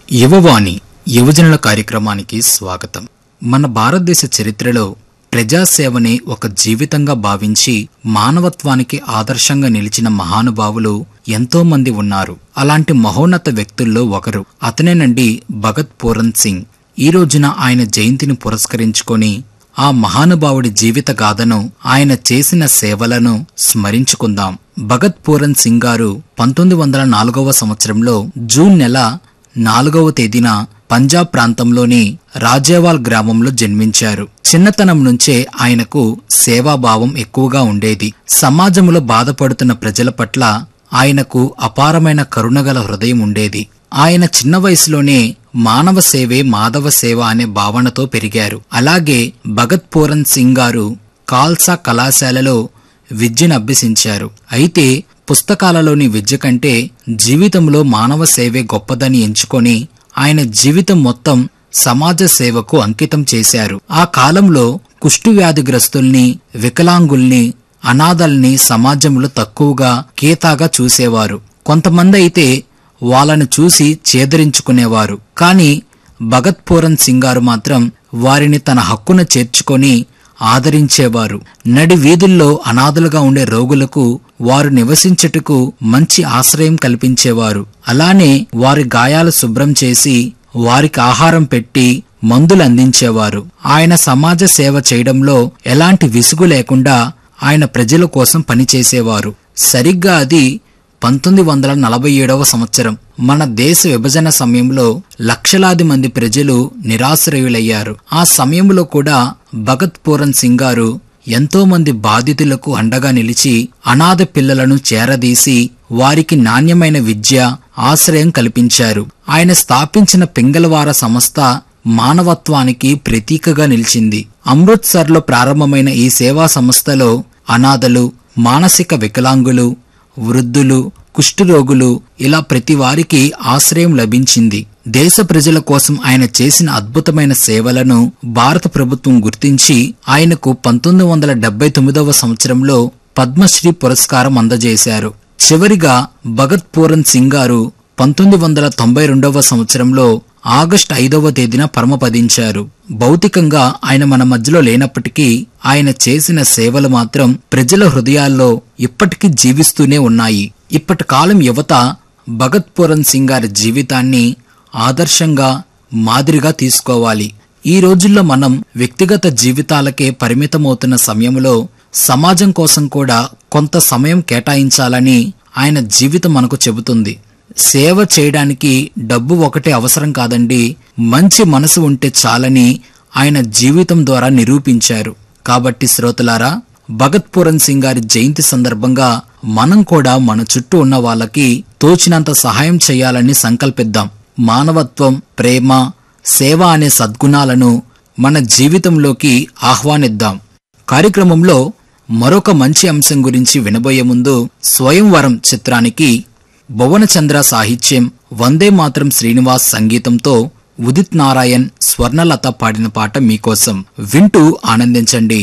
యువవాణి యువజనుల కార్యక్రమానికి స్వాగతం మన భారతదేశ చరిత్రలో ప్రజాసేవని ఒక జీవితంగా భావించి మానవత్వానికి ఆదర్శంగా నిలిచిన మహానుభావులు ఎంతో మంది ఉన్నారు అలాంటి మహోన్నత వ్యక్తుల్లో ఒకరు అతనేనండి భగత్ పూరన్ సింగ్ ఈ రోజున ఆయన జయంతిని పురస్కరించుకొని ఆ మహానుభావుడి జీవిత గాథను ఆయన చేసిన సేవలను స్మరించుకుందాం భగత్ పూరన్ సింగ్ గారు పంతొమ్మిది వందల నాలుగవ సంవత్సరంలో జూన్ నెల నాలుగవ తేదీన పంజాబ్ ప్రాంతంలోని రాజేవాల్ గ్రామంలో జన్మించారు చిన్నతనం నుంచే ఆయనకు సేవాభావం ఎక్కువగా ఉండేది సమాజంలో బాధపడుతున్న ప్రజల పట్ల ఆయనకు అపారమైన కరుణగల హృదయం ఉండేది ఆయన చిన్న వయసులోనే మానవ సేవే మాధవ సేవ అనే భావనతో పెరిగారు అలాగే భగత్ పూరన్ సింగ్ గారు కాల్సా కళాశాలలో విద్యను అభ్యసించారు అయితే పుస్తకాలలోని విద్య కంటే జీవితంలో మానవ సేవే గొప్పదని ఎంచుకొని ఆయన జీవితం మొత్తం సమాజ సేవకు అంకితం చేశారు ఆ కాలంలో కుష్టు వ్యాధిగ్రస్తుల్ని వికలాంగుల్ని అనాథల్ని సమాజంలో తక్కువగా కీతాగా చూసేవారు కొంతమంది అయితే వాళ్ళను చూసి చేదరించుకునేవారు కాని భగత్ పూరన్ సింగ్ గారు మాత్రం వారిని తన హక్కున చేర్చుకొని ఆదరించేవారు నడి వీధుల్లో అనాథలుగా ఉండే రోగులకు వారు నివసించుటకు మంచి ఆశ్రయం కల్పించేవారు అలానే వారి గాయాలు శుభ్రం చేసి వారికి ఆహారం పెట్టి మందులు అందించేవారు ఆయన సమాజ సేవ చేయడంలో ఎలాంటి విసుగు లేకుండా ఆయన ప్రజల కోసం పనిచేసేవారు సరిగ్గా అది పంతొమ్మిది వందల నలభై ఏడవ సంవత్సరం మన దేశ విభజన సమయంలో లక్షలాది మంది ప్రజలు నిరాశ్రయులయ్యారు ఆ సమయంలో కూడా భగత్ పూరన్ సింగ్ గారు ఎంతో మంది బాధితులకు అండగా నిలిచి అనాథ పిల్లలను చేరదీసి వారికి నాణ్యమైన విద్య ఆశ్రయం కల్పించారు ఆయన స్థాపించిన పింగళవార సంస్థ మానవత్వానికి ప్రతీకగా నిలిచింది అమృత్సర్లో ప్రారంభమైన ఈ సేవా సంస్థలో అనాథలు మానసిక వికలాంగులు వృద్ధులు కుష్ఠరోగులు ఇలా ప్రతి వారికి ఆశ్రయం లభించింది దేశ ప్రజల కోసం ఆయన చేసిన అద్భుతమైన సేవలను భారత ప్రభుత్వం గుర్తించి ఆయనకు పంతొమ్మిది వందల డెబ్బై తొమ్మిదవ సంవత్సరంలో పద్మశ్రీ పురస్కారం అందజేశారు చివరిగా భగత్ పూరన్ సింగ్ గారు పంతొమ్మిది వందల తొంభై రెండవ సంవత్సరంలో ఆగస్టు ఐదవ తేదీన పరమపదించారు భౌతికంగా ఆయన మన మధ్యలో లేనప్పటికీ ఆయన చేసిన సేవలు మాత్రం ప్రజల హృదయాల్లో ఇప్పటికీ జీవిస్తూనే ఉన్నాయి ఇప్పటి కాలం యువత భగత్ పూరన్ సింగ్ గారి జీవితాన్ని ఆదర్శంగా మాదిరిగా తీసుకోవాలి ఈ రోజుల్లో మనం వ్యక్తిగత జీవితాలకే పరిమితమవుతున్న సమయంలో సమాజం కోసం కూడా కొంత సమయం కేటాయించాలని ఆయన జీవితం మనకు చెబుతుంది సేవ చేయడానికి డబ్బు ఒకటే అవసరం కాదండి మంచి మనసు ఉంటే చాలని ఆయన జీవితం ద్వారా నిరూపించారు కాబట్టి శ్రోతలారా భగత్ పూరన్ సింగ్ గారి జయంతి సందర్భంగా మనం కూడా మన చుట్టూ ఉన్న వాళ్ళకి తోచినంత సహాయం చేయాలని సంకల్పిద్దాం మానవత్వం ప్రేమ సేవ అనే సద్గుణాలను మన జీవితంలోకి ఆహ్వానిద్దాం కార్యక్రమంలో మరొక మంచి అంశం గురించి వినబోయే ముందు స్వయంవరం చిత్రానికి భువనచంద్ర సాహిత్యం వందే మాత్రం శ్రీనివాస్ సంగీతంతో ఉదిత్ నారాయణ్ స్వర్ణలత పాడిన పాట మీకోసం వింటూ ఆనందించండి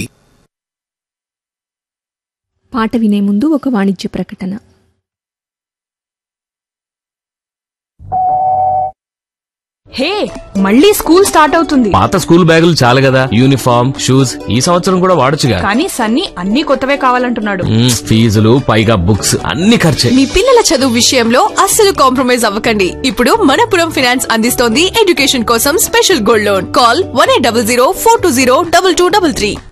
పాట వినే ముందు ఒక వాణిజ్య ప్రకటన హే మళ్ళీ స్కూల్ స్టార్ట్ అవుతుంది పాత స్కూల్ బ్యాగులు చాలు కదా యూనిఫామ్ షూస్ ఈ సంవత్సరం కూడా వాడొచ్చుగా కానీ సన్నీ అన్ని కొత్తవే కావాలంటున్నాడు మ్మ్, ఫీజులు పైగా బుక్స్ అన్ని ఖర్చే మీ పిల్లల చదువు విషయంలో అస్సలు కాంప్రమైజ్ అవ్వకండి ఇప్పుడు మనపురం ఫైనాన్స్ అందిస్తోంది ఎడ్యుకేషన్ కోసం special gold loan call one eight double zero four two zero double two double three